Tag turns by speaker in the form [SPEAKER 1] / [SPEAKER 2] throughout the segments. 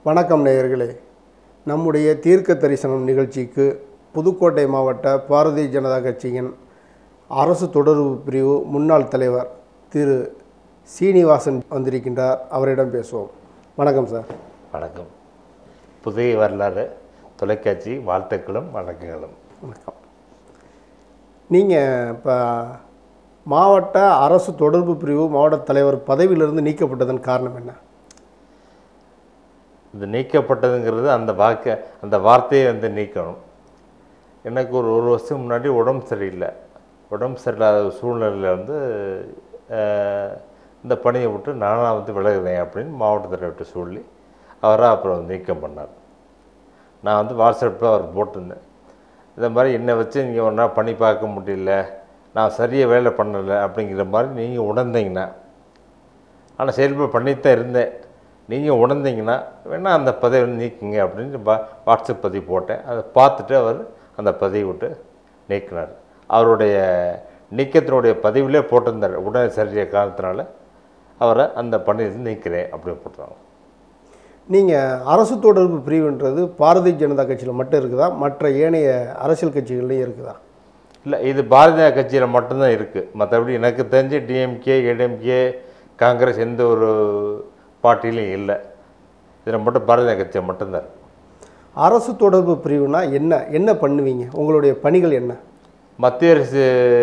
[SPEAKER 1] வணக்கம் நேயர்களே நம்முடைய தீர்க்க தரிசனம் நிகழ்ச்சிக்கு புதுக்கோட்டை மாவட்ட பாரதிய ஜனதா கட்சியின் அரசு தொடர்பு பிரிவு முன்னாள் தலைவர் திரு சீனிவாசன் வந்திருக்கின்றார் அவரிடம் பேசுவோம் வணக்கம் சார்
[SPEAKER 2] வணக்கம் புதிய வரலாறு தொலைக்காட்சி வாழ்த்துக்களும் வணக்கங்களும்
[SPEAKER 1] வணக்கம் நீங்கள் இப்போ மாவட்ட அரசு தொடர்பு பிரிவு மாவட்ட தலைவர் பதவியிலிருந்து நீக்கப்பட்டதன் காரணம் என்ன
[SPEAKER 2] இது நீக்கப்பட்டதுங்கிறது அந்த வாக்க அந்த வார்த்தையை வந்து நீக்கணும் எனக்கு ஒரு ஒரு வருஷம் முன்னாடி உடம்பு சரியில்லை உடம்பு சரியில்லாத ஒரு சூழ்நிலையில் வந்து அஹ், இந்த பணியை விட்டு நானாக வந்து விலகுறேன் அப்படின்னு மாவட்ட தலைவர்கிட்ட சொல்லி அவராக அப்புறம் நீக்கம் பண்ணார் நான் வந்து வாட்ஸ்அப்பில் அவர் போட்டிருந்தேன் இந்த மாதிரி என்னை வச்சு நீங்கள் ஒன்றா பண்ணி பார்க்க முடியல நான் சரியாக வேலை பண்ணலை அப்படிங்கிற மாதிரி நீங்கள் உணர்ந்தீங்கன்னா ஆனால் செயல்பாடு பண்ணித்தான் இருந்தேன் நீங்கள் உணர்ந்தீங்கன்னா வேணால் அந்த பதவி வந்து நீக்குங்க அப்படின்னு வா வாட்ஸ்அப் பதிவு போட்டேன் அதை பார்த்துட்டு அவர் அந்த பதிவை விட்டு நீக்கினார் அவருடைய நீக்கத்தினுடைய பதிவிலே போட்டிருந்தார் உடனே சரியா காரணத்தினால அவரை அந்த பணியிலிருந்து நீக்கிறேன் அப்படின்னு போட்டுருவாங்க
[SPEAKER 1] நீங்கள் அரசு தொடர்பு பிரிவுன்றது பாரதிய ஜனதா கட்சியில் மட்டும் இருக்குதா மற்ற ஏனைய அரசியல் கட்சிகள்லையும் இருக்குதா
[SPEAKER 2] இல்லை இது பாரதிய கட்சியில் மட்டும்தான் இருக்குது மற்றபடி எனக்கு தெரிஞ்சு டிஎம்கே ஏடிஎம்கே காங்கிரஸ் எந்த ஒரு பார்ட்டிலையும் இல்லை இதில் மட்டும் பாரதிய கட்சியில் மட்டும்தான் இருக்கு.
[SPEAKER 1] அரசு தொடர்பு பிரிவுனா என்ன என்ன பண்ணுவீங்க உங்களுடைய பணிகள் என்ன
[SPEAKER 2] மத்திய அரசு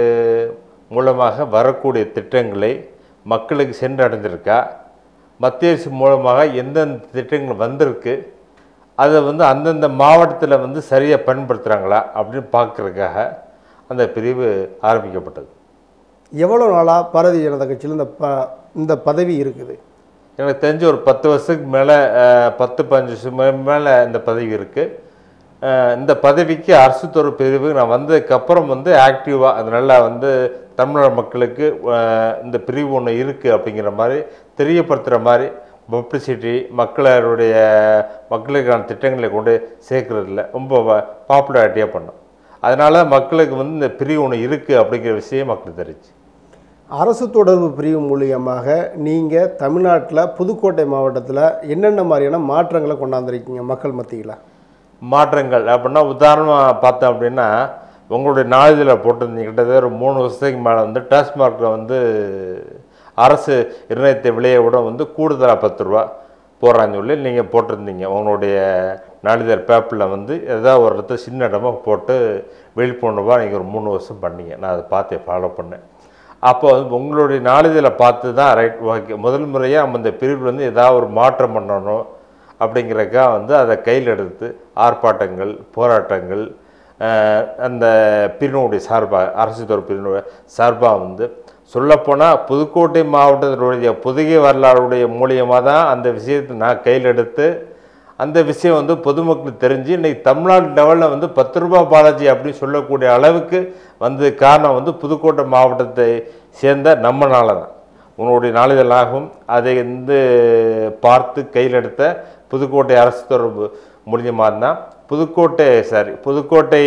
[SPEAKER 2] மூலமாக வரக்கூடிய திட்டங்களை மக்களுக்கு சென்றடைந்திருக்கா மத்திய அரசு மூலமாக எந்தெந்த திட்டங்கள் வந்திருக்கு அதை வந்து அந்தந்த மாவட்டத்தில் வந்து சரியாக பயன்படுத்துகிறாங்களா அப்படின்னு பார்க்குறதுக்காக அந்த பிரிவு ஆரம்பிக்கப்பட்டது
[SPEAKER 1] எவ்வளோ நாளாக பாரதிய ஜனதா கட்சியில் இந்த ப இந்த பதவி இருக்குது
[SPEAKER 2] எனக்கு தெரிஞ்ச ஒரு பத்து வருஷத்துக்கு மேலே பத்து பதினஞ்சு வருஷம் மேலே இந்த பதவி இருக்குது இந்த பதவிக்கு அரசு துறை பிரிவு நான் வந்ததுக்கப்புறம் வந்து ஆக்டிவாக அது நல்லா வந்து தமிழ்நாடு மக்களுக்கு அஹ், இந்த பிரிவு ஒன்று இருக்குது அப்படிங்கிற மாதிரி தெரியப்படுத்துகிற மாதிரி பப்ளிசிட்டி மக்களுடைய மக்களுக்கான திட்டங்களை கொண்டு சேர்க்கறதில்ல ரொம்ப பாப்புலாரிட்டியாக பண்ணோம் அதனால மக்களுக்கு வந்து இந்த பிரிவு ஒன்று இருக்குது அப்படிங்கிற விஷயம் மக்களுக்கு தெரிஞ்சு
[SPEAKER 1] அரசு தொடர்பு பிரிவு மூலியமாக நீங்கள் தமிழ்நாட்டில் புதுக்கோட்டை மாவட்டத்தில் என்னென்ன மாதிரியான மாற்றங்களை கொண்டாந்துருக்கீங்க மக்கள் மத்தியில்
[SPEAKER 2] மாற்றங்கள் அப்படின்னா உதாரணமாக பார்த்தோம் அப்படின்னா உங்களுடைய நாளிதழில் போட்டிருந்தீங்க கிட்டத்தட்ட ஒரு மூணு வருஷத்துக்கு மேலே வந்து டாஸ்மார்க்கில் வந்து அரசு நிர்ணயித்த விலையை விட வந்து கூடுதலாக பத்து ரூபா போடுறான்னு சொல்லி நீங்கள் போட்டிருந்தீங்க உங்களுடைய நாளிதழ் பேப்பரில் வந்து ஏதாவது ஒரு இடத்துல சின்ன இடமா போட்டு விழிப்புணர்வாக நீங்கள் ஒரு மூணு வருஷம் பண்ணீங்க நான் அதை பார்த்து ஃபாலோ பண்ணேன் அப்போ வந்து உங்களுடைய நாளிதழை பார்த்து தான் ரைட் ஓகே முதல் முறையாக நம்ம இந்த பிரிவில் வந்து ஏதாவது ஒரு மாற்றம் பண்ணணும் அப்படிங்கிறக்கா வந்து அதை கையில் எடுத்து ஆர்ப்பாட்டங்கள் போராட்டங்கள் அஹ், அந்த பிரிவினுடைய சார்பாக அரசு துறை பிரிவினுடைய சார்பாக வந்து சொல்லப்போனால் புதுக்கோட்டை மாவட்டத்தினுடைய புதுகை வரலாறுடைய மூலியமாக தான் அந்த விஷயத்தை நான் கையில் எடுத்து அந்த விஷயம் வந்து பொதுமக்களுக்கு தெரிஞ்சு இன்னைக்கு தமிழ்நாடு லெவலில் வந்து பத்து ரூபாய் பாலாஜி அப்படின்னு சொல்லக்கூடிய அளவுக்கு வந்து காரணம் வந்து புதுக்கோட்டை மாவட்டத்தை சேர்ந்த நம்மனால தான் உன்னுடைய நாளிதழாகவும் அதை வந்து பார்த்து கையில் எடுத்த புதுக்கோட்டை அரசு தொடர்பு மூலியமாக தான் புதுக்கோட்டை சாரி புதுக்கோட்டை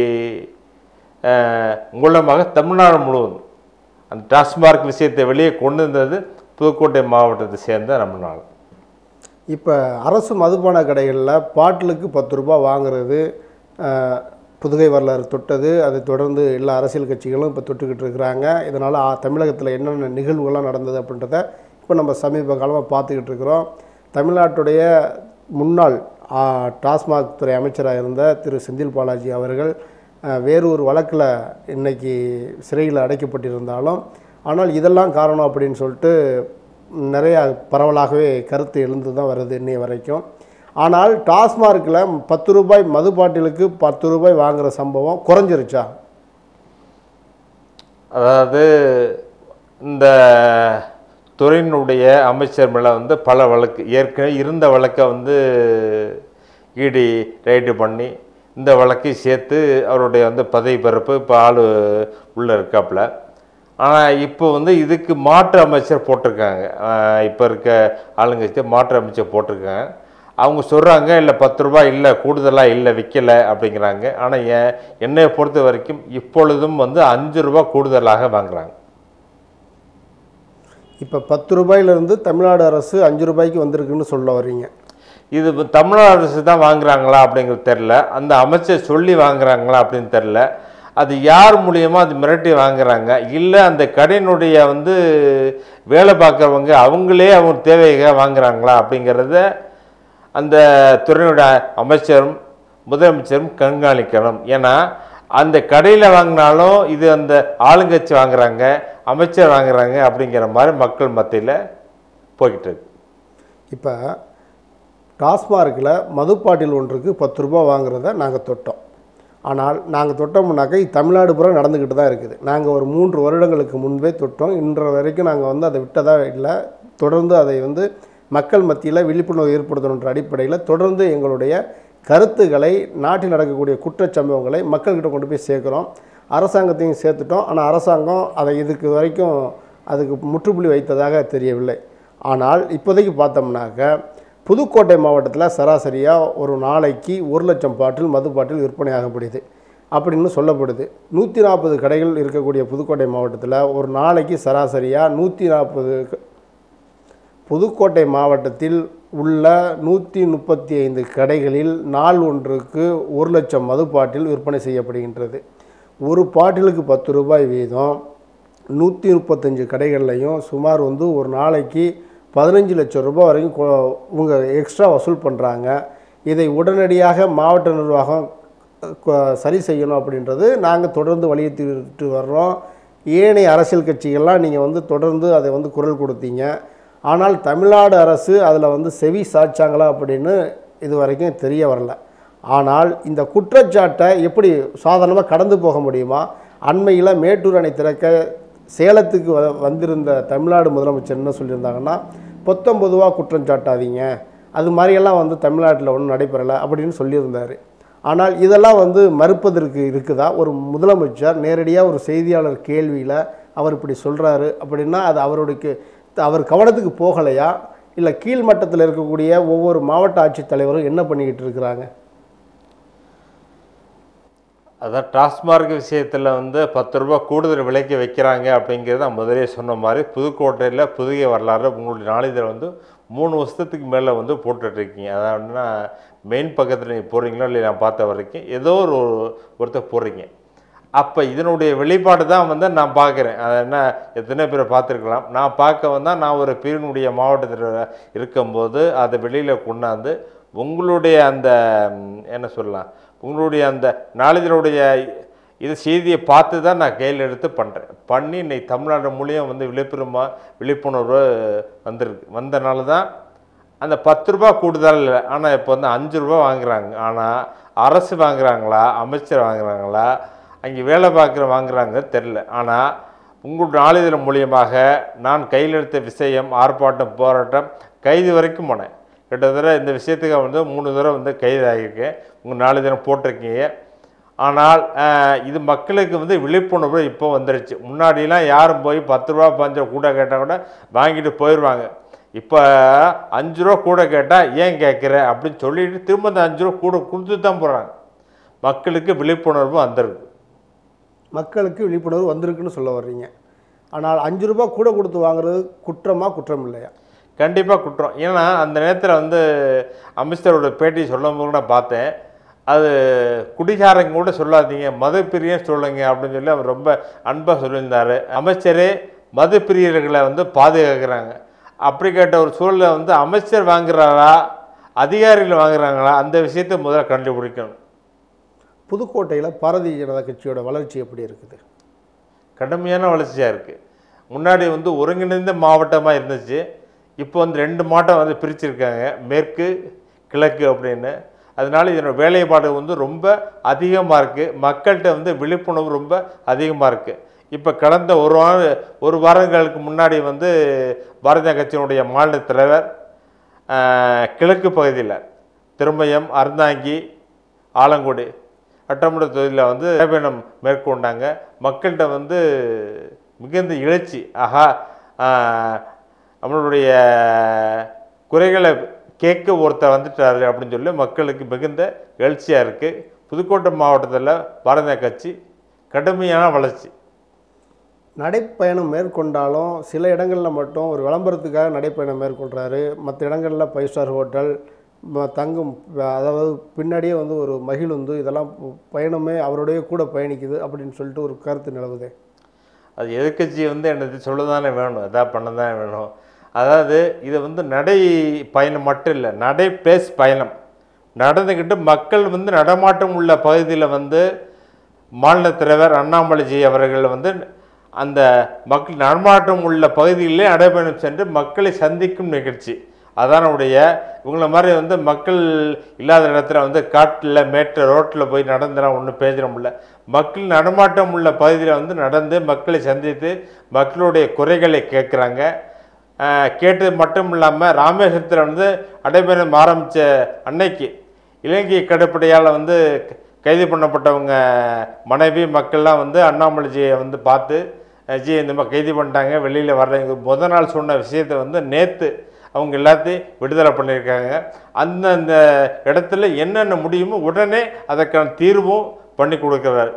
[SPEAKER 2] அஹ், மூலமாக தமிழ்நாடு முழுவதும் அந்த டாஸ்மார்க் விஷயத்தை வெளியே கொண்டு வந்தது புதுக்கோட்டை மாவட்டத்தை சேர்ந்த நம்மளால்
[SPEAKER 1] இப்போ அரசு மதுபான கடைகளில் பாட்டிலுக்கு பத்து ரூபாய் வாங்குறது அஹ், புதுகை வரலாறு தொட்டது அதை தொடர்ந்து எல்லா அரசியல் கட்சிகளும் இப்போ தொட்டுக்கிட்டு இருக்கிறாங்க இதனால் தமிழகத்தில் என்னென்ன நிகழ்வுகள்லாம் நடந்தது அப்படின்றத இப்போ நம்ம சமீப காலமாக பார்த்துக்கிட்டு இருக்கிறோம் தமிழ்நாட்டுடைய முன்னாள் ஆ, டாஸ்மாக் துறை அமைச்சராக இருந்த திரு செந்தில் பாலாஜி அவர்கள் அஹ், வேறு ஒரு வழக்கில் இன்னைக்கு சிறையில் அடைக்கப்பட்டிருந்தாலும் ஆனால் இதெல்லாம் காரணம் அப்படின்னு சொல்லிட்டு நிறையா பரவலாகவே கருத்து எழுந்து தான் வருது இன்னைய வரைக்கும் ஆனால் டாஸ்மார்க்கில் பத்து ரூபாய் மது பாட்டிலுக்கு பத்து ரூபாய் வாங்குகிற சம்பவம் குறைஞ்சிருச்சா
[SPEAKER 2] அதாவது இந்த துறையினுடைய அமைச்சர் மேலே வந்து பல வழக்கு ஏற்கனவே இருந்த வழக்கை வந்து இடி ரைடு பண்ணி இந்த வழக்கை சேர்த்து அவருடைய வந்து பதவி பிறப்பு இப்போ ஆள் உள்ளே இருக்காப்புல ஆனால் இப்போ வந்து இதுக்கு மாற்று அமைச்சர் போட்டிருக்காங்க இப்போ இருக்க ஆளுங்கட்சி மாற்று அமைச்சர் போட்டிருக்காங்க அவங்க சொல்கிறாங்க இல்லை பத்து ரூபாய் இல்லை கூடுதலாக இல்லை விற்கலை அப்படிங்கிறாங்க ஆனால் என் என்னையை பொறுத்த வரைக்கும் இப்பொழுதும் வந்து அஞ்சு ரூபா கூடுதலாக வாங்குறாங்க
[SPEAKER 1] இப்போ பத்து ரூபாயிலிருந்து தமிழ்நாடு அரசு அஞ்சு ரூபாய்க்கு வந்திருக்குன்னு சொல்ல வர்றீங்க
[SPEAKER 2] இது இப்ப தமிழ்நாடு அரசு தான் வாங்குறாங்களா அப்படிங்கிறது தெரில அந்த அமைச்சர் சொல்லி வாங்குறாங்களா அப்படின்னு தெரில அது யார் மூலியமாக அது மிரட்டி வாங்குறாங்க இல்லை அந்த கடையினுடைய வந்து வேலை பார்க்குறவங்க அவங்களே அவங்க தேவையாக வாங்குறாங்களா அப்படிங்கிறத அந்த துறையினுடைய அமைச்சரும் முதலமைச்சரும் கண்காணிக்கணும் ஏன்னா அந்த கடையில் வாங்கினாலும் இது அந்த ஆளுங்கட்சி வாங்குறாங்க அமைச்சர் வாங்குறாங்க அப்படிங்கிற மாதிரி மக்கள் மத்தியில் போய்கிட்டு இருக்கு
[SPEAKER 1] இப்போ டாஸ்மார்க்கில் மதுப்பாட்டில் ஒன்றுக்கு பத்து ரூபா வாங்குறத நாங்கள் தொட்டோம் ஆனால் நாங்கள் தொட்டோம்னாக்கா இது தமிழ்நாடு பூரா நடந்துக்கிட்டு தான் இருக்குது நாங்கள் ஒரு மூன்று வருடங்களுக்கு முன்பே தொட்டோம் இன்ற வரைக்கும் நாங்கள் வந்து அதை விட்டதா இல்லை தொடர்ந்து அதை வந்து மக்கள் மத்தியில் விழிப்புணர்வு ஏற்படுத்தணுன்ற அடிப்படையில் தொடர்ந்து எங்களுடைய கருத்துக்களை நாட்டில் நடக்கக்கூடிய குற்றச்சம்பவங்களை மக்கள்கிட்ட கொண்டு போய் சேர்க்குறோம் அரசாங்கத்தையும் சேர்த்துட்டோம் ஆனால் அரசாங்கம் அதை இதுக்கு வரைக்கும் அதுக்கு முற்றுப்புள்ளி வைத்ததாக தெரியவில்லை ஆனால் இப்போதைக்கு பார்த்தோம்னாக்க புதுக்கோட்டை மாவட்டத்தில் சராசரியாக ஒரு நாளைக்கு ஒரு லட்சம் பாட்டில் மது பாட்டில் விற்பனையாகப்படுது அப்படின்னு சொல்லப்படுது நூற்றி நாற்பது கடைகள் இருக்கக்கூடிய புதுக்கோட்டை மாவட்டத்தில் ஒரு நாளைக்கு சராசரியாக நூற்றி நாற்பது புதுக்கோட்டை மாவட்டத்தில் உள்ள நூற்றி முப்பத்தி ஐந்து கடைகளில் நாள் ஒன்றுக்கு ஒரு லட்சம் மது பாட்டில் விற்பனை செய்யப்படுகின்றது ஒரு பாட்டிலுக்கு பத்து ரூபாய் வீதம் நூற்றி முப்பத்தஞ்சு கடைகள்லையும் சுமார் வந்து ஒரு நாளைக்கு பதினஞ்சு லட்சம் ரூபாய் வரைக்கும் கொ- இவங்க எக்ஸ்ட்ரா வசூல் பண்ணுறாங்க இதை உடனடியாக மாவட்ட நிர்வாகம் கொ- சரி செய்யணும் அப்படின்றது நாங்கள் தொடர்ந்து வலியுறுத்திட்டு வர்றோம் ஏனைய அரசியல் கட்சிகள்லாம் நீங்கள் வந்து தொடர்ந்து அதை வந்து குரல் கொடுத்தீங்க ஆனால் தமிழ்நாடு அரசு அதில் வந்து செவி சாய்ச்சாங்களா அப்படின்னு இது வரைக்கும் தெரிய வரல ஆனால் இந்த குற்றச்சாட்டை எப்படி சாதாரணமாக கடந்து போக முடியுமா அண்மையில் மேட்டூர் அணை திறக்க சேலத்துக்கு வ வந்திருந்த தமிழ்நாடு முதலமைச்சர் என்ன சொல்லியிருந்தாங்கன்னா பொத்தம் பொதுவாக குற்றம் சாட்டாதீங்க அது மாதிரியெல்லாம் வந்து தமிழ்நாட்டில் ஒன்றும் நடைபெறலை அப்படின்னு சொல்லியிருந்தார் ஆனால் இதெல்லாம் வந்து மறுப்பதற்கு இருக்குதா ஒரு முதலமைச்சர் நேரடியாக ஒரு செய்தியாளர் கேள்வியில் அவர் இப்படி சொல்கிறாரு அப்படின்னா அது அவருடைய அவர் கவனத்துக்கு போகலையா இல்லை கீழ்மட்டத்தில் இருக்கக்கூடிய ஒவ்வொரு மாவட்ட ஆட்சித்தலைவரும் என்ன பண்ணிக்கிட்டு இருக்கிறாங்க
[SPEAKER 2] அதான் டாஸ்மார்க் விஷயத்தில் வந்து பத்து ரூபாய் கூடுதல் விலைக்கு வைக்கிறாங்க அப்படிங்கிறது நான் முதலே சொன்ன மாதிரி புதுக்கோட்டையில் புதிய வரலாறு உங்களுடைய நாளிதழ் வந்து மூணு வருஷத்துக்கு மேலே வந்து போட்டுட்ருக்கீங்க அதாவதுனா மெயின் பக்கத்தில் நீங்கள் போடுறீங்களோ இல்லை நான் பார்த்த வரைக்கும் ஏதோ ஒரு ஒருத்தர் போடுறீங்க அப்போ இதனுடைய வெளிப்பாடு தான் வந்து நான் பார்க்குறேன் அது என்ன எத்தனை பேர் பார்த்துருக்கலாம் நான் பார்க்க வந்தால் நான் ஒரு பிரிவினுடைய மாவட்டத்தில் இருக்கும்போது அதை வெளியில் கொண்டாந்து உங்களுடைய அந்த ம், என்ன சொல்லலாம் உங்களுடைய அந்த நாளிதழுடைய இது செய்தியை பார்த்து தான் நான் கையில் எடுத்து பண்ணுறேன் பண்ணி இன்னைக்கு தமிழ்நாடு மூலியம் வந்து விழிப்புணர்மா விழிப்புணர்வு வந்திருக்கு வந்தனால தான் அந்த பத்து ரூபா கூடுதல் இல்லை ஆனால் இப்போ வந்து அஞ்சு ரூபா வாங்குறாங்க ஆனால் அரசு வாங்குறாங்களா அமைச்சர் வாங்குறாங்களா அங்கே வேலை பார்க்குற வாங்குறாங்க தெரில ஆனால் உங்களுடைய நாளிதழ் மூலியமாக நான் கையில் எடுத்த விஷயம் ஆர்ப்பாட்டம் போராட்டம் கைது வரைக்கும் போனேன் கிட்டத்தட்ட இந்த விஷயத்துக்கு வந்து மூணு தடவை வந்து கைது ஆகியிருக்கேன் உங்கள் நாளிதழ் போட்டிருக்கீங்க ஆனால் அஹ், இது மக்களுக்கு வந்து விழிப்புணர்வு இப்போ வந்துருச்சு முன்னாடிலாம் யாரும் போய் பத்து ரூபா பஞ்சு கூட கேட்டால் கூட வாங்கிட்டு போயிடுவாங்க இப்போ அஞ்சு ரூபா கூட கேட்டால் ஏன் கேட்குற அப்படின்னு சொல்லிட்டு திரும்ப அந்த அஞ்சு ரூபா கூட கொடுத்து தான் போகிறாங்க மக்களுக்கு விழிப்புணர்வு வந்துருக்கு
[SPEAKER 1] மக்களுக்கு விழிப்புணர்வு வந்திருக்குன்னு சொல்ல வர்றீங்க ஆனால் அஞ்சு ரூபாய் கூட கொடுத்து வாங்குறது குற்றமா குற்றம் இல்லையா
[SPEAKER 2] கண்டிப்பாக குற்றம் ஏன்னா அந்த நேரத்தில் வந்து அமைச்சரோட பேட்டி சொல்லும்போது நான் பார்த்தேன் அது குடிகாரங்க கூட சொல்லாதீங்க மத பிரியன் சொல்லுங்க அப்படின்னு சொல்லி அவர் ரொம்ப அன்பாக சொல்லியிருந்தார் அமைச்சரே மத பிரியர்களை வந்து பாதுகாக்கிறாங்க அப்படி கேட்ட ஒரு சூழலை வந்து அமைச்சர் வாங்குறாரா அதிகாரிகள் வாங்குறாங்களா அந்த விஷயத்தை முதல்ல கண்டுபிடிக்கணும்
[SPEAKER 1] புதுக்கோட்டையில் பாரதிய ஜனதா கட்சியோட வளர்ச்சி எப்படி இருக்குது
[SPEAKER 2] கடுமையான வளர்ச்சியாக இருக்குது முன்னாடி வந்து ஒருங்கிணைந்த மாவட்டமாக இருந்துச்சு இப்போ வந்து ரெண்டு மாவட்டம் வந்து பிரிச்சிருக்காங்க மேற்கு கிழக்கு அப்படின்னு அதனால இதனோட வேலைப்பாடு வந்து ரொம்ப அதிகமாக இருக்குது மக்கள்கிட்ட வந்து விழிப்புணர்வு ரொம்ப அதிகமாக இருக்குது இப்போ கடந்த ஒரு வார ஒரு வாரங்களுக்கு முன்னாடி வந்து பாரதிய கட்சியினுடைய மாநில தலைவர் ஆஹ், கிழக்கு பகுதியில் திருமயம் அறந்தாங்கி ஆலங்குடி சட்டமன்ற தொகுதியில் வந்து நடைபயணம் மேற்கொண்டாங்க மக்கள்கிட்ட வந்து மிகுந்த எழுச்சி ஆஹா ஆஹ், நம்மளுடைய குறைகளை கேட்க ஒருத்தர் வந்துட்டாரு அப்படின்னு சொல்லி மக்களுக்கு மிகுந்த எழுச்சியாக இருக்குது புதுக்கோட்டை மாவட்டத்தில் பாரதிய கட்சி கடுமையான வளர்ச்சி
[SPEAKER 1] நடைப்பயணம் மேற்கொண்டாலும் சில இடங்களில் மட்டும் ஒரு விளம்பரத்துக்காக நடைப்பயணம் மேற்கொள்கிறாரு மற்ற இடங்களில் ஃபைவ் ஸ்டார் ஹோட்டல் ம- தங்கும் வ- அதாவது பின்னாடியே வந்து ஒரு மகிழுந்து இதெல்லாம் ப- பயணமே அவருடைய கூட பயணிக்குது அப்படின்னு சொல்லிட்டு ஒரு கருத்து நிலவுதே
[SPEAKER 2] அது எதிர்க்கட்சி வந்து எனக்கு சொல்ல தானே வேணும் எதாவது பண்ண தானே வேணும் அதாவது இது வந்து நடை பயணம் மட்டும் இல்லை நடை பேஸ் பயணம் நடந்துக்கிட்டு மக்கள் வந்து நடமாட்டம் உள்ள பகுதியில் வந்து மாநில தலைவர் அண்ணாமலைஜி அவர்கள் வந்து அந்த மக்கள் நடமாட்டம் உள்ள பகுதியிலே நடைபயணம் சென்று மக்களை சந்திக்கும் நிகழ்ச்சி அதான் உடைய இவங்கள மாதிரி வந்து மக்கள் இல்லாத இடத்துல வந்து காட்டில் மேட்டு ரோட்டில் போய் நடந்துலாம் ஒன்றும் பேசிட முடியல மக்கள் நடமாட்டம் உள்ள பகுதியில் வந்து நடந்து மக்களை சந்தித்து மக்களுடைய குறைகளை கேட்குறாங்க கேட்டது மட்டும் இல்லாமல் ராமேஸ்வரத்தில் வந்து நடைபயணம் ஆரம்பித்த அன்னைக்கு இலங்கை கடற்படையால் வந்து க- கைது பண்ணப்பட்டவங்க மனைவி மக்கள்லாம் வந்து அண்ணாமலைஜியை வந்து பார்த்து அஹ், ஜி இந்த மாதிரி கைது பண்ணிட்டாங்க வெளியில் வர்றவங்க முத நாள் சொன்ன விஷயத்தை வந்து நேற்று அவங்க எல்லாத்தையும் விடுதலை பண்ணியிருக்காங்க அந்தந்த இடத்துல என்னென்ன முடியுமோ உடனே அதற்கான தீர்வும் பண்ணி கொடுக்குறாரு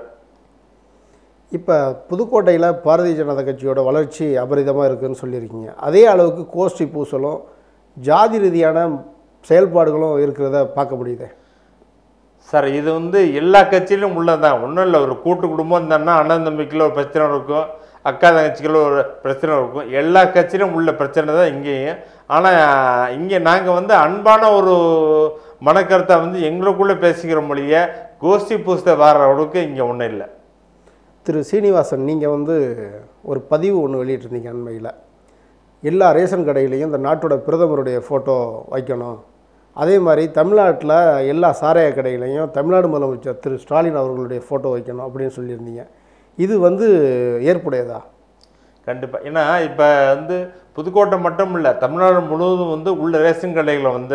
[SPEAKER 1] இப்போ புதுக்கோட்டையில் பாரதிய ஜனதா கட்சியோட வளர்ச்சி அபரிதமாக இருக்குன்னு சொல்லியிருக்கீங்க அதே அளவுக்கு கோஷ்டி பூசலும் ஜாதி ரீதியான செயல்பாடுகளும் இருக்கிறத பார்க்க முடியுதே
[SPEAKER 2] சார் இது வந்து எல்லா கட்சியிலும் உள்ளதான் ஒன்றும் இல்லை ஒரு கூட்டு குடும்பம் இருந்தோன்னா அண்ணன் தம்பிக்குள்ள ஒரு பிரச்சனை இருக்கும் அக்கா தங்கச்சிக்குள்ள ஒரு பிரச்சனை இருக்கும் எல்லா கட்சியிலும் உள்ள பிரச்சனை தான் இங்கேயும் ஆனால் இங்கே நாங்கள் வந்து அன்பான ஒரு மனக்கருத்தை வந்து எங்களுக்குள்ளே பேசிக்கிற மொழிய கோஷ்டி பூசத்தை வர அளவுக்கு இங்கே ஒன்றும் இல்லை
[SPEAKER 1] திரு சீனிவாசன் நீங்கள் வந்து ஒரு பதிவு ஒன்று வெளியிட்டிருந்தீங்க அண்மையில் எல்லா ரேஷன் கடையிலையும் இந்த நாட்டோட பிரதமருடைய ஃபோட்டோ வைக்கணும் அதே மாதிரி தமிழ்நாட்டில் எல்லா சாராய கடையிலையும் தமிழ்நாடு முதலமைச்சர் திரு ஸ்டாலின் அவர்களுடைய ஃபோட்டோ வைக்கணும் அப்படின்னு சொல்லியிருந்தீங்க இது வந்து ஏற்புடையதா
[SPEAKER 2] கண்டிப்பாக ஏன்னா இப்போ வந்து புதுக்கோட்டை மட்டும் இல்லை தமிழ்நாடு முழுவதும் வந்து உள்ள ரேஷன் கடைகளில் வந்து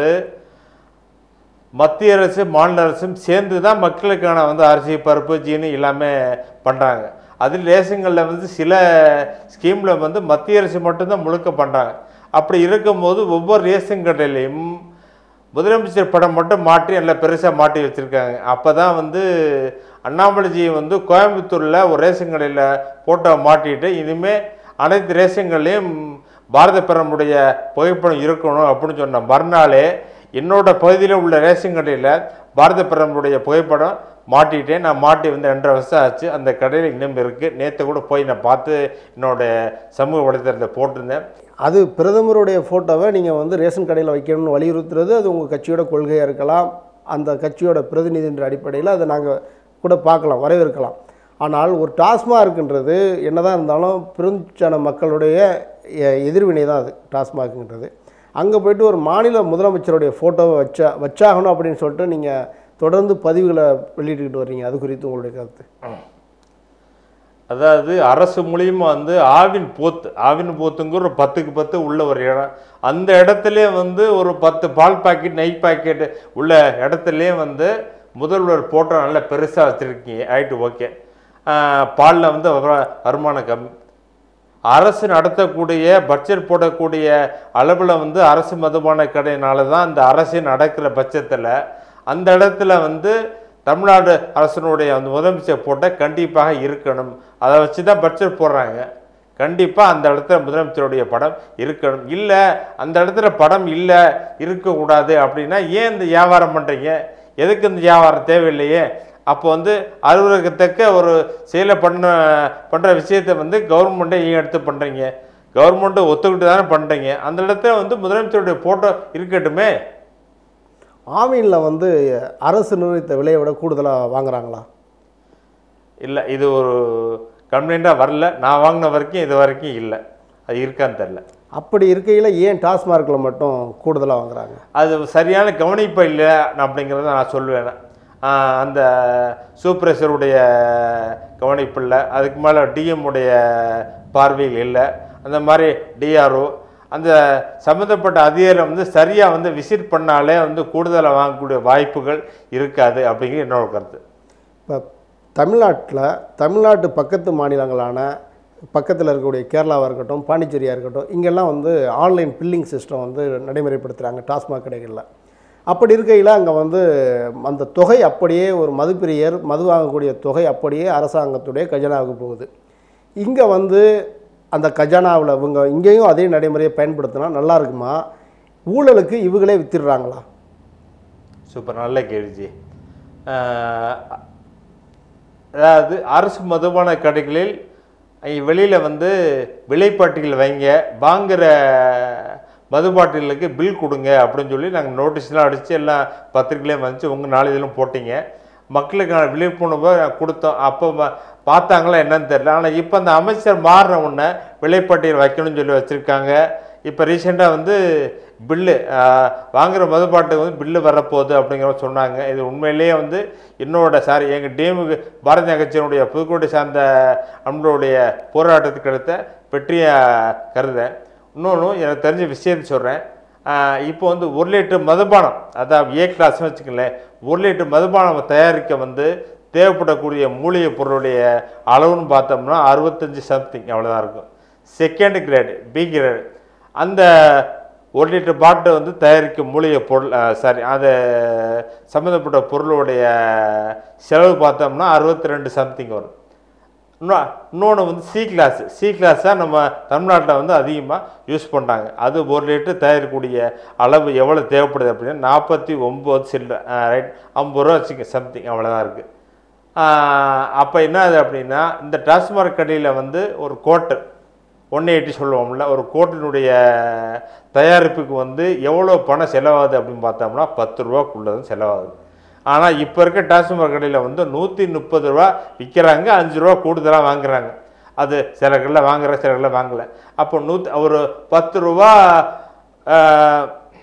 [SPEAKER 2] மத்திய அரசு மாநில அரசும் சேர்ந்து தான் மக்களுக்கான வந்து அரிசி பருப்பு ஜீனி எல்லாமே பண்ணுறாங்க அதில் ரேஷன்களில் வந்து சில ஸ்கீமில் வந்து மத்திய அரசு மட்டும்தான் முழுக்க பண்ணுறாங்க அப்படி இருக்கும்போது ஒவ்வொரு ரேஷன் கடையிலையும் முதலமைச்சர் படம் மட்டும் மாற்றி நல்லா பெருசாக மாட்டி வச்சுருக்காங்க அப்போ தான் வந்து அண்ணாமலைஜி வந்து கோயம்புத்தூரில் ஒரு ரேஷன் கடையில் ஃபோட்டோ மாட்டிட்டு இனிமேல் அனைத்து ரேஷன்கள்லையும் பாரத பிரதமருடைய புகைப்படம் இருக்கணும் அப்படின்னு சொன்ன மறுநாளே என்னோட பகுதியில் உள்ள ரேஷன் கடையில் பாரத பிரதமருடைய புகைப்படம் மாட்டிட்டேன் நான் மாட்டி வந்து ரெண்டரை வருஷம் ஆச்சு அந்த கடையில் இன்னும் இருக்குது நேற்று கூட போய் நான் பார்த்து என்னோட சமூக வலைத்தளத்தில் போட்டிருந்தேன்
[SPEAKER 1] அது பிரதமருடைய ஃபோட்டோவை நீங்கள் வந்து ரேஷன் கடையில் வைக்கணும்னு வலியுறுத்துறது அது உங்கள் கட்சியோட கொள்கையாக இருக்கலாம் அந்த கட்சியோட பிரதிநிதின்ற அடிப்படையில் அதை நாங்கள் கூட பார்க்கலாம் வரவேற்கலாம் ஆனால் ஒரு டாஸ்மார்க்ன்றது என்னதான் இருந்தாலும் பெருஞ்சான மக்களுடைய எ- எதிர்வினை தான் அது டாஸ்மார்க்ன்றது அங்கே போயிட்டு ஒரு மாநில முதலமைச்சருடைய ஃபோட்டோவை வச்சா வச்சாகணும் அப்படின்னு சொல்லிட்டு நீங்கள் தொடர்ந்து பதிவுகளை வெளியிட்டுக்கிட்டு வர்றீங்க அது குறித்து உங்களுடைய கருத்து
[SPEAKER 2] அதாவது அரசு மூலியமா வந்து ஆவின் போத்து ஆவின் போத்துங்கிற ஒரு பத்துக்கு பத்து உள்ள ஒரு இடம் அந்த இடத்துலயே வந்து ஒரு பத்து பால் பாக்கெட் நெய் பாக்கெட் உள்ள இடத்துலயே வந்து முதல்வர் போட்டோ நல்லா பெருசாக வச்சுருக்கீங்க ஆயிட்டு ஓகே பாலில் வந்து வர- வருமானம் கம்மி அரசு நடத்தக்கூடிய பட்ஜெட் போடக்கூடிய அளவில் வந்து அரசு மதுபான கடையினால தான் அந்த அரசு நடக்கிற பட்சத்தில் அந்த இடத்துல வந்து தமிழ்நாடு அரசினுடைய அந்த முதலமைச்சர் போட்ட கண்டிப்பாக இருக்கணும் அதை வச்சு தான் பட்ஜெட் போடுறாங்க கண்டிப்பாக அந்த இடத்துல முதலமைச்சருடைய படம் இருக்கணும் இல்லை அந்த இடத்துல படம் இல்லை இருக்கக்கூடாது அப்படின்னா ஏன் இந்த வியாபாரம் பண்ணுறீங்க எதுக்கு இந்த வியாபாரம் தேவையில்லையே அப்போ வந்து அலுவலகத்தக்க ஒரு செயலை பண்ண பண்ணுற விஷயத்தை வந்து கவர்மெண்ட்டை ஏன் எடுத்து பண்ணுறீங்க கவர்மெண்ட்டை ஒத்துக்கிட்டு தானே பண்ணுறீங்க அந்த இடத்துல வந்து முதலமைச்சருடைய ஃபோட்டோ இருக்கட்டுமே
[SPEAKER 1] ஆவினில் வந்து அரசு நிர்ணயித்த விலையை விட கூடுதலாக வாங்குறாங்களா
[SPEAKER 2] இல்லை இது ஒரு கம்ப்ளைண்ட்டாக வரல நான் வாங்கின வரைக்கும் இது வரைக்கும் இல்லை அது இருக்கான்னு தெரில
[SPEAKER 1] அப்படி இருக்கையில் ஏன் டாஸ்மார்க்கில் மட்டும் கூடுதலாக வாங்குறாங்க
[SPEAKER 2] அது சரியான கவனிப்பு இல்லை அப்படிங்கிறத நான் சொல்லுவேன் ஆஹ் அந்த சூப்பர்வைசருடைய கவனிப்பு இல்லை அதுக்கு மேலே டிஎம் உடைய பார்வையில் இல்லை அந்த மாதிரி டிஆர்ஓ அந்த சம்மந்தப்பட்ட அதிகாரி வந்து சரியாக வந்து விசிட் பண்ணாலே வந்து கூடுதலாக வாங்கக்கூடிய வாய்ப்புகள் இருக்காது அப்படிங்கிற என்னோட கருத்து
[SPEAKER 1] இப்போ தமிழ்நாட்டில் தமிழ்நாட்டு பக்கத்து மாநிலங்களான பக்கத்தில் இருக்கக்கூடிய கேரளாவாக இருக்கட்டும் பாண்டிச்சேரியாக இருக்கட்டும் இங்கெல்லாம் வந்து ஆன்லைன் பில்லிங் சிஸ்டம் வந்து நடைமுறைப்படுத்துகிறாங்க டாஸ்மாக் கடைகளில் அப்படி இருக்கையில் அங்கே வந்து அந்த தொகை அப்படியே ஒரு மதுப்பிரியர் மது வாங்கக்கூடிய தொகை அப்படியே அரசாங்கத்துடைய கஜனாவுக்கு போகுது இங்கே வந்து அந்த கஜானாவில் இவங்க இங்கேயும் அதே நடைமுறையை பயன்படுத்தினா நல்லா இருக்குமா ஊழலுக்கு இவங்களே வித்துடுறாங்களா
[SPEAKER 2] சூப்பர் நல்ல கேள்வி ஆஹ், அதாவது அரசு மதுபான கடைகளில் வெளியில் வந்து விலைப்பாட்டிகள் வைங்க வாங்குற மது பாட்டிலுக்கு பில் கொடுங்க அப்படின்னு சொல்லி நாங்கள் நோட்டீஸ்லாம் அடித்து எல்லாம் பத்திரிக்கையிலையும் வந்துச்சு உங்கள் நாளிதழும் போட்டீங்க மக்களுக்கான விழிப்புணர்வை கொடுத்தோம் அப்போ ம- பார்த்தாங்களா என்னன்னு தெரியல ஆனால் இப்போ அந்த அமைச்சர் மாறின உடனே விலைப்பட்டியல் வைக்கணும்னு சொல்லி வச்சுருக்காங்க இப்போ ரீசெண்டாக வந்து பில்லு வாங்குகிற மதுபாட்டுக்கு வந்து பில்லு வரப்போகுது அப்படிங்கிற மாதிரி சொன்னாங்க இது உண்மையிலேயே வந்து என்னோட சாரி எங்கள் டீமுக்கு பாரதிய கட்சியினுடைய புதுக்கோட்டை சார்ந்த நம்மளுடைய போராட்டத்துக்கு எடுத்த வெற்றியை கருதேன் இன்னொன்று எனக்கு தெரிஞ்ச விஷயத்தை சொல்கிறேன் இப்போ வந்து ஒரு லிட்டர் மதுபானம் அதாவது ஏ கிளாஸ்னு வச்சுக்கங்களேன் ஒரு லிட்டர் மதுபானம் தயாரிக்க வந்து தேவைப்படக்கூடிய மூலிகை பொருளுடைய அளவுன்னு பார்த்தோம்னா அறுபத்தஞ்சி சம்திங் அவ்வளோதான் இருக்கும் செகண்ட் கிரேடு பி கிரேடு அந்த ஒரு லிட்டர் பாட்டை வந்து தயாரிக்கும் மூலிகை பொருள் சாரி அது சம்மந்தப்பட்ட பொருளுடைய செலவு பார்த்தோம்னா அறுபத்தி ரெண்டு சம்திங் வரும் இன்னொ- இன்னொன்று வந்து சி கிளாஸ் சி கிளாஸ் தான் நம்ம தமிழ்நாட்டில் வந்து அதிகமாக யூஸ் பண்ணுறாங்க அது ஒரு லிட்டர் தயாரிக்கக்கூடிய அளவு எவ்வளோ தேவைப்படுது அப்படின்னா நாற்பத்தி ஒம்பது சில்லற ரைட் ஐம்பது ரூபா வச்சுக்க சம்திங் அவ்வளோதான் இருக்குது அப்போ என்ன ஆகுது அப்படின்னா இந்த டாஸ்மாக் கடையில் வந்து ஒரு கோட்டர் ஒன் எயிட்டி சொல்லுவோம்ல ஒரு கோட்டினுடைய தயாரிப்புக்கு வந்து எவ்வளோ பணம் செலவாகுது அப்படின்னு பார்த்தோம்னா பத்து ரூபாக்குள்ளதும் செலவாகுது ஆனால் இப்போ இருக்க டாஸ்மாக் கடையில் வந்து நூற்றி முப்பது ரூபா விற்கிறாங்க அஞ்சு ரூபா கூடுதலாக வாங்குறாங்க அது சில கடையில் வாங்குற சில கடையில் வாங்கலை அப்போ நூற்றி ஒரு பத்து ரூபா ஆஹ்,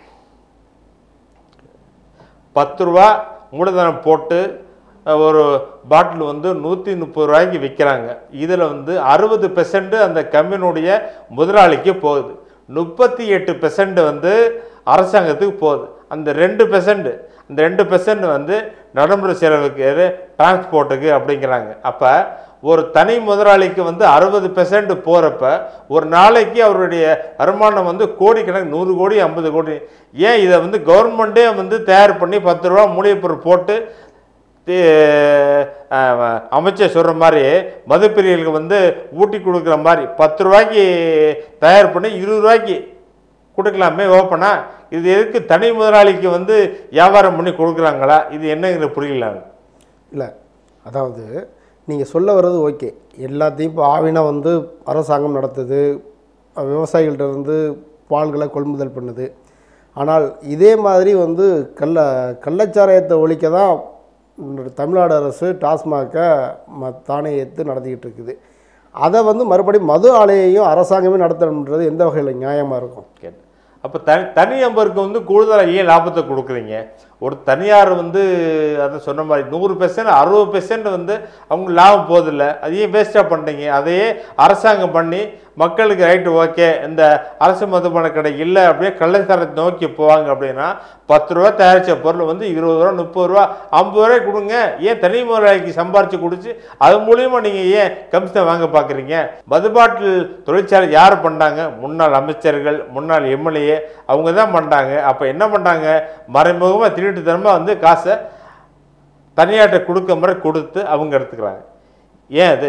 [SPEAKER 2] பத்து ரூபா மூலதனம் போட்டு அஹ், ஒரு பாட்டில் வந்து நூற்றி முப்பது ரூபாய்க்கு விற்கிறாங்க இதில் வந்து அறுபது பெர்சன்ட் அந்த கம்பெனியுடைய முதலாளிக்கு போகுது முப்பத்தி எட்டு பெர்சன்ட் வந்து அரசாங்கத்துக்கு போகுது அந்த ரெண்டு பெர்சன்ட் அந்த ரெண்டு பெர்சன்ட் வந்து நடைமுறை செலவுக்கு டிரான்ஸ்போர்ட்டுக்கு அப்படிங்கிறாங்க அப்போ ஒரு தனி முதலாளிக்கு வந்து அறுபது பெர்சன்ட் போகிறப்ப ஒரு நாளைக்கு அவருடைய வருமானம் வந்து கோடிக்கணக்கு நூறு கோடி ஐம்பது கோடி ஏன் இதை வந்து கவர்மெண்ட்டே வந்து தயார் பண்ணி பத்து ரூபா மூலிகைப்பொருள் போட்டு தி- அஹ், அமைச்சர் சொல்கிற மாதிரி மதுப்பிரியர்களுக்கு வந்து ஊட்டி கொடுக்குற மாதிரி பத்து ரூபாய்க்கு தயார் பண்ணி இருபது ரூபாய்க்கு கொடுக்கலாமே ஓப்பனா இது எதுக்கு தனி முதலாளிக்கு வந்து வியாபாரம் பண்ணி கொடுக்குறாங்களா இது என்னங்கிற புரியல எனக்கு.
[SPEAKER 1] இல்லை அதாவது நீங்கள் சொல்ல வர்றது ஓகே எல்லாத்தையும் இப்போ ஆவினா வந்து அரசாங்கம் நடத்துது அஹ் விவசாயிகள்ட்ட இருந்து பால்களை கொள்முதல் பண்ணுது ஆனால் இதே மாதிரி வந்து கள்ள கள்ளச்சாராயத்தை ஒழிக்க தான் இந்த தமிழ்நாடு அரசு டாஸ்மாகை ம தானே ஏற்று நடத்திக்கிட்டு இருக்குது அதை வந்து மறுபடியும் மது ஆலையையும் அரசாங்கமே நடத்தணுன்றது எந்த வகையில் நியாயமாக இருக்கும்
[SPEAKER 2] கேட்டேன் அப்போ தனி தனி நம்பருக்கு வந்து கூடுதலாக ஏன் லாபத்தை கொடுக்குறீங்க ஒரு தனியார் வந்து அதை சொன்ன மாதிரி நூறு பெர்சன்ட் அறுபது பெர்சன்ட் வந்து அவங்க லாபம் போதில்லை அது ஏன் வேஸ்ட்டாக பண்ணுறீங்க அதையே அரசாங்கம் பண்ணி மக்களுக்கு ரைட்டு ஓகே இந்த அரசு மதுபான கடை இல்லை அப்படியே கள்ளச்சாரத்தை நோக்கி போவாங்க அப்படின்னா பத்து ரூபா தயாரித்த பொருள் வந்து இருபது ரூபா முப்பது ரூபா ஐம்பது ரூபாய் கொடுங்க ஏன் தனி முதலாளிக்கு சம்பாரித்து கொடுத்து அது மூலியமா நீங்கள் ஏன் கமிஷனை வாங்க பார்க்குறீங்க மதுபாட்டில் தொழிற்சாலை யார் பண்ணாங்க முன்னாள் அமைச்சர்கள் முன்னாள் எம்எல்ஏ அவங்க தான் பண்ணாங்க அப்போ என்ன பண்ணாங்க மறைமுகமாக திருட்டுத்தனமாக வந்து காசை தனியார்ட்ட கொடுக்க முறை கொடுத்து அவங்க எடுத்துக்கிறாங்க ஏன் அது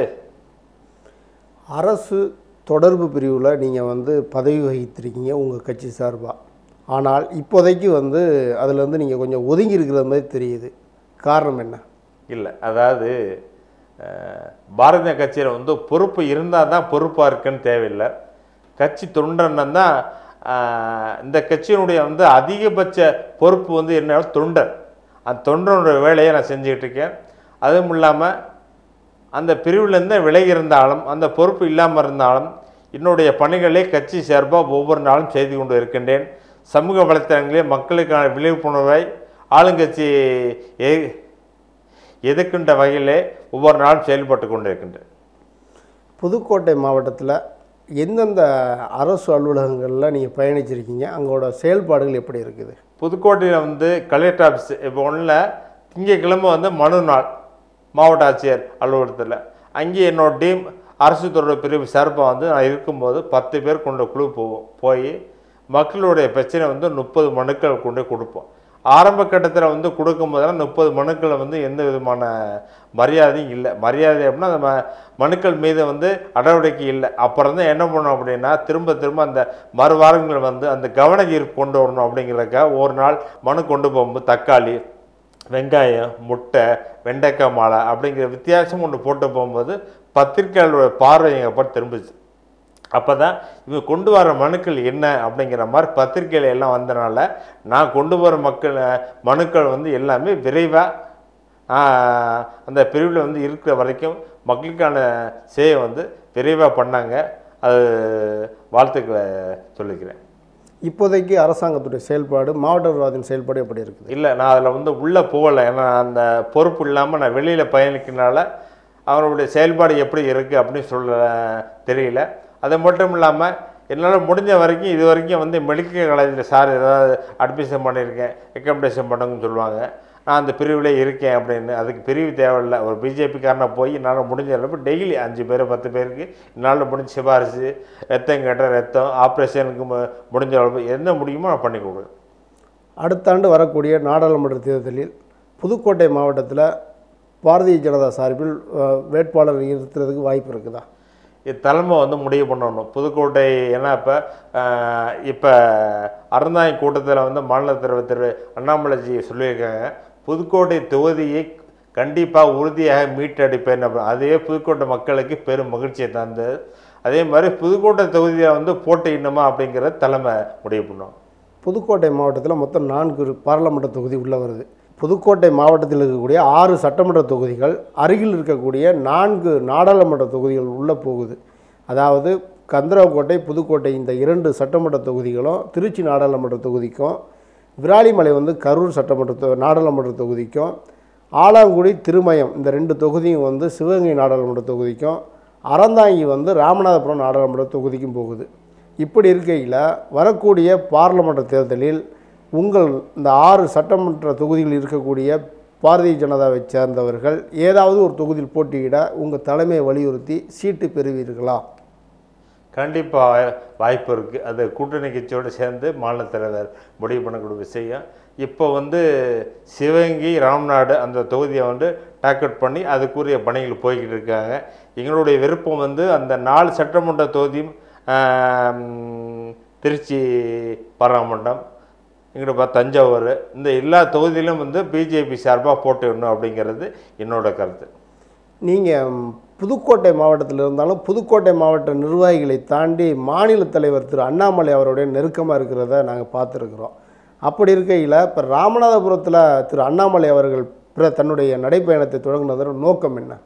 [SPEAKER 1] அரசு தொடர்பு பிரிவில் நீங்கள் வந்து பதவி வகித்திருக்கீங்க உங்கள் கட்சி சார்பாக ஆனால் இப்போதைக்கு வந்து அதுலேருந்து நீங்கள் கொஞ்சம் ஒதுங்கி இருக்கிற மாதிரி தெரியுது காரணம் என்ன
[SPEAKER 2] இல்லை அதாவது அஹ், பாரதிய கட்சியில் வந்து பொறுப்பு இருந்தால் தான் பொறுப்பாக இருக்குன்னு தேவையில்லை கட்சி தொண்டன் தான் அஹ், இந்த கட்சியினுடைய வந்து அதிகபட்ச பொறுப்பு வந்து என்ன தொண்டர் அந்த தொண்டனுடைய வேலையை நான் செஞ்சுக்கிட்டு இருக்கேன் அதுவும் இல்லாமல் அந்த பிரிவிலேருந்து விலகி இருந்தாலும் அந்த பொறுப்பு இல்லாமல் இருந்தாலும் என்னுடைய பணிகளை கட்சி சார்பாக ஒவ்வொரு நாளும் செய்து கொண்டு இருக்கின்றேன் சமூக வலைத்தளங்களில் மக்களுக்கான விழிப்புணர்வை ஆளுங்கட்சி எ எதிர்க்கின்ற வகையிலே ஒவ்வொரு நாளும் செயல்பட்டு கொண்டு இருக்கின்றேன்
[SPEAKER 1] புதுக்கோட்டை மாவட்டத்தில் எந்தெந்த அரசு அலுவலகங்களில் நீங்கள் பயணிச்சிருக்கீங்க அங்கோட செயல்பாடுகள் எப்படி இருக்குது
[SPEAKER 2] புதுக்கோட்டையில் வந்து கலெக்டர் ஆஃபீஸ் இப்போ ஒன்றில் திங்கட்கிழமை வந்து மனு நாள் மாவட்ட ஆட்சியர் அலுவலகத்தில் அங்கே என்னோட டீம் அரசு துறை பிரிவு சார்பாக வந்து நான் இருக்கும்போது பத்து பேர் கொண்ட குழு போவோம் போய் மக்களுடைய பிரச்சனை வந்து முப்பது மனுக்கள் கொண்டு கொடுப்போம் ஆரம்ப கட்டத்தில் வந்து கொடுக்கும் போதெல்லாம் முப்பது மனுக்களை வந்து எந்த விதமான மரியாதையும் இல்லை மரியாதை அப்படின்னா அந்த ம- மனுக்கள் மீது வந்து நடவடிக்கை இல்லை அப்புறம் தான் என்ன பண்ணோம் அப்படின்னா திரும்ப திரும்ப அந்த மறு வாரங்கள் வந்து அந்த கவன ஈர்ப்பு கொண்டு வரணும் அப்படிங்கிறதுக்காக ஒரு நாள் மனு கொண்டு போகும்போது தக்காளி வெங்காயம் முட்டை வெண்டைக்காய் மாலை அப்படிங்கிற வித்தியாசம் ஒன்று போட்டு போகும்போது பத்திரிக்கையாளரோட பார்வை எங்கள் பக்கம் திரும்பிச்சு அப்போ தான் இவங்க கொண்டு வர மனுக்கள் என்ன அப்படிங்கிற மாதிரி பத்திரிக்கையில் எல்லாம் வந்தனால நான் கொண்டு போகிற மக்கள் மனுக்கள் வந்து எல்லாமே விரைவாக அந்த பிரிவில் வந்து இருக்கிற வரைக்கும் மக்களுக்கான சேவை வந்து விரைவாக பண்ணாங்க அது வாழ்த்துக்களை சொல்லிக்கிறேன்
[SPEAKER 1] இப்போதைக்கு அரசாங்கத்துடைய செயல்பாடு மாவட்ட நிர்வாகத்தின் செயல்பாடு எப்படி இருக்குது
[SPEAKER 2] இல்லை நான் அதில் வந்து உள்ளே போகலை ஏன்னா அந்த பொறுப்பு இல்லாமல் நான் வெளியில் பயணிக்கிறனால அவருடைய செயல்பாடு எப்படி இருக்குது அப்படின்னு சொல்ல தெரியல அது மட்டும் இல்லாமல் என்னால் முடிஞ்ச வரைக்கும் இது வரைக்கும் வந்து மெடிக்கல் காலேஜில் சார் ஏதாவது அட்மிஷன் பண்ணியிருக்கேன் ரெக்கமெண்டேஷன் பண்ணுங்கன்னு சொல்லுவாங்க நான் அந்த பிரிவில் இருக்கேன் அப்படின்னு அதுக்கு பிரிவு தேவையில்லை ஒரு பிஜேபிக்காரனை போய் என்னால் முடிஞ்ச அளவு டெய்லி அஞ்சு பேர் பத்து பேருக்கு என்னால் முடிஞ்ச சிபாரிசு ரத்தம் கேட்ட ரத்தம் ஆப்ரேஷனுக்கு மு- முடிஞ்ச அளவு என்ன முடியுமோ நான் பண்ணி கொடுக்குறேன்
[SPEAKER 1] அடுத்த ஆண்டு வரக்கூடிய நாடாளுமன்ற தேர்தலில் புதுக்கோட்டை மாவட்டத்தில் பாரதிய ஜனதா சார்பில் அஹ், வேட்பாளர் நிறுத்துறதுக்கு வாய்ப்பு இருக்குதா
[SPEAKER 2] இது தலைமை வந்து முடிவு பண்ணணும் புதுக்கோட்டை ஏன்னா இப்போ இப்போ அறந்தாங்கி கூட்டத்தில் வந்து மாநில தலைவர் திரு அண்ணாமலைஜி சொல்லியிருக்காங்க புதுக்கோட்டை தொகுதியை கண்டிப்பாக உறுதியாக மீட்டெடுப்பேன் அப்படி அதுவே புதுக்கோட்டை மக்களுக்கு பெரும் மகிழ்ச்சியை தந்தது அதே மாதிரி புதுக்கோட்டை தொகுதியில் வந்து போட்டியிடணுமா அப்படிங்கிறத தலைமை முடிவு பண்ணும்
[SPEAKER 1] புதுக்கோட்டை மாவட்டத்தில் மொத்தம் நான்கு பாராளுமன்ற தொகுதி உள்ள வருது புதுக்கோட்டை மாவட்டத்தில் இருக்கக்கூடிய ஆறு சட்டமன்ற தொகுதிகள் அருகில் இருக்கக்கூடிய நான்கு நாடாளுமன்ற தொகுதிகள் உள்ளே போகுது அதாவது கந்தரவக்கோட்டை புதுக்கோட்டை இந்த இரண்டு சட்டமன்ற தொகுதிகளும் திருச்சி நாடாளுமன்ற தொகுதிக்கும் விராலிமலை வந்து கரூர் சட்டமன்ற தொ- நாடாளுமன்ற தொகுதிக்கும் ஆலாங்குடி திருமயம் இந்த ரெண்டு தொகுதியும் வந்து சிவகங்கை நாடாளுமன்ற தொகுதிக்கும் அறந்தாங்கி வந்து ராமநாதபுரம் நாடாளுமன்ற தொகுதிக்கும் போகுது இப்படி இருக்கையில் வரக்கூடிய பார்லமெண்ட் தேர்தலில் உங்கள் இந்த ஆறு சட்டமன்ற தொகுதியில் இருக்கக்கூடிய பாரதிய ஜனதாவை சேர்ந்தவர்கள் ஏதாவது ஒரு தொகுதியில் போட்டியிட உங்கள் தலைமையை வலியுறுத்தி சீட்டு பெறுவீர்களா
[SPEAKER 2] கண்டிப்பாக வாய்ப்பு இருக்குது அது கூட்டணி கட்சியோடு சேர்ந்து மாநில தலைவர் முடிவு பண்ணக்கூடிய விஷயம் இப்போ வந்து சிவகங்கை ராம்நாடு அந்த தொகுதியை வந்து டாக்கெட் பண்ணி அதுக்குரிய பணிகள் போய்கிட்டு இருக்காங்க எங்களுடைய விருப்பம் வந்து அந்த நாலு சட்டமன்ற தொகுதியும் ஆம், திருச்சி பாராளுமன்றம் இங்கிட்ட பா தஞ்சாவூர் இந்த எல்லா தொகுதியிலும் வந்து பிஜேபி சார்பாக போட்டிடணும் அப்படிங்கிறது என்னோட கருத்து
[SPEAKER 1] நீங்கள் புதுக்கோட்டை மாவட்டத்தில் இருந்தாலும் புதுக்கோட்டை மாவட்ட நிர்வாகிகளை தாண்டி மாநில தலைவர் திரு அண்ணாமலை அவருடைய நெருக்கமாக இருக்கிறத நாங்கள் பார்த்துருக்குறோம் அப்படி இருக்கையில் இப்போ ராமநாதபுரத்தில் திரு அண்ணாமலை அவர்கள் பிற தன்னுடைய நடைப்பயணத்தை தொடங்கினதோட நோக்கம் என்ன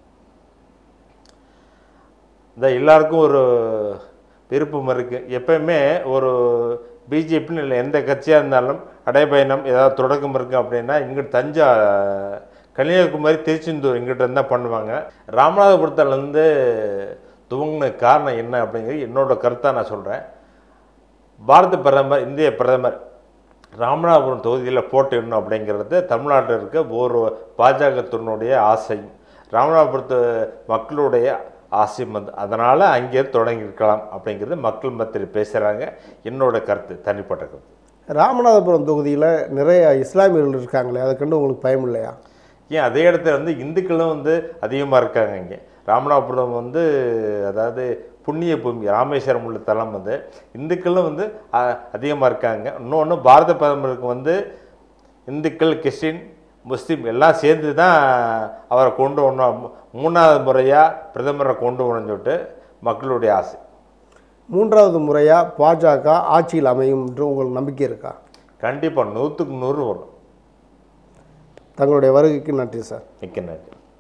[SPEAKER 2] இந்த எல்லாருக்கும் ஒரு விருப்பம் இருக்குது எப்பயுமே ஒரு பிஜேபின்னு இல்லை எந்த கட்சியாக இருந்தாலும் நடைபயணம் ஏதாவது தொடக்கம் இருக்குது அப்படின்னா இங்கிட்டு தஞ்சா கன்னியாகுமரி திருச்செந்தூர் இங்கிட்ட இருந்தால் பண்ணுவாங்க ராமநாதபுரத்துலேருந்து துவங்கின காரணம் என்ன அப்படிங்கிறது என்னோட கருத்தாக நான் சொல்கிறேன் பாரத பிரதமர் இந்திய பிரதமர் ராமநாதபுரம் தொகுதியில் போட்டிடணும் அப்படிங்கிறது தமிழ்நாட்டில் இருக்க ஒரு பாஜகத்தினுடைய ஆசையும் ராமநாதபுரத்து மக்களுடைய ஆசையும் வந்து அதனால் அங்கே தொடங்கியிருக்கலாம் அப்படிங்கிறது மக்கள் மத்தியில் பேசுகிறாங்க என்னோட கருத்து தனிப்பட்ட கருத்து
[SPEAKER 1] ராமநாதபுரம் தொகுதியில் நிறைய இஸ்லாமியர்கள் இருக்காங்களே அதை கண்டு உங்களுக்கு பயம் இல்லையா
[SPEAKER 2] ஏன் அதே இடத்துல வந்து இந்துக்களும் வந்து அதிகமாக இருக்காங்க இங்கே ராமநாதபுரம் வந்து அதாவது புண்ணிய பூமி ராமேஸ்வரம் உள்ள தலம் வந்து இந்துக்களும் வந்து அதிகமாக இருக்காங்க இன்னொன்று பாரத பிரதமருக்கு வந்து இந்துக்கள் கிறிஸ்டின் முஸ்லீம் எல்லாம் சேர்ந்து தான் அவரை கொண்டு வரணும் மூணாவது முறையாக பிரதமரை கொண்டு வரணும்னு சொல்லிட்டு மக்களுடைய ஆசை
[SPEAKER 1] மூன்றாவது முறையாக பாஜக ஆட்சியில் அமையும் என்று உங்களுக்கு நம்பிக்கை இருக்கா
[SPEAKER 2] கண்டிப்பாக நூற்றுக்கு நூறு வரும்
[SPEAKER 1] தங்களுடைய வருகைக்கு நன்றி சார்
[SPEAKER 2] மிக்க நன்றி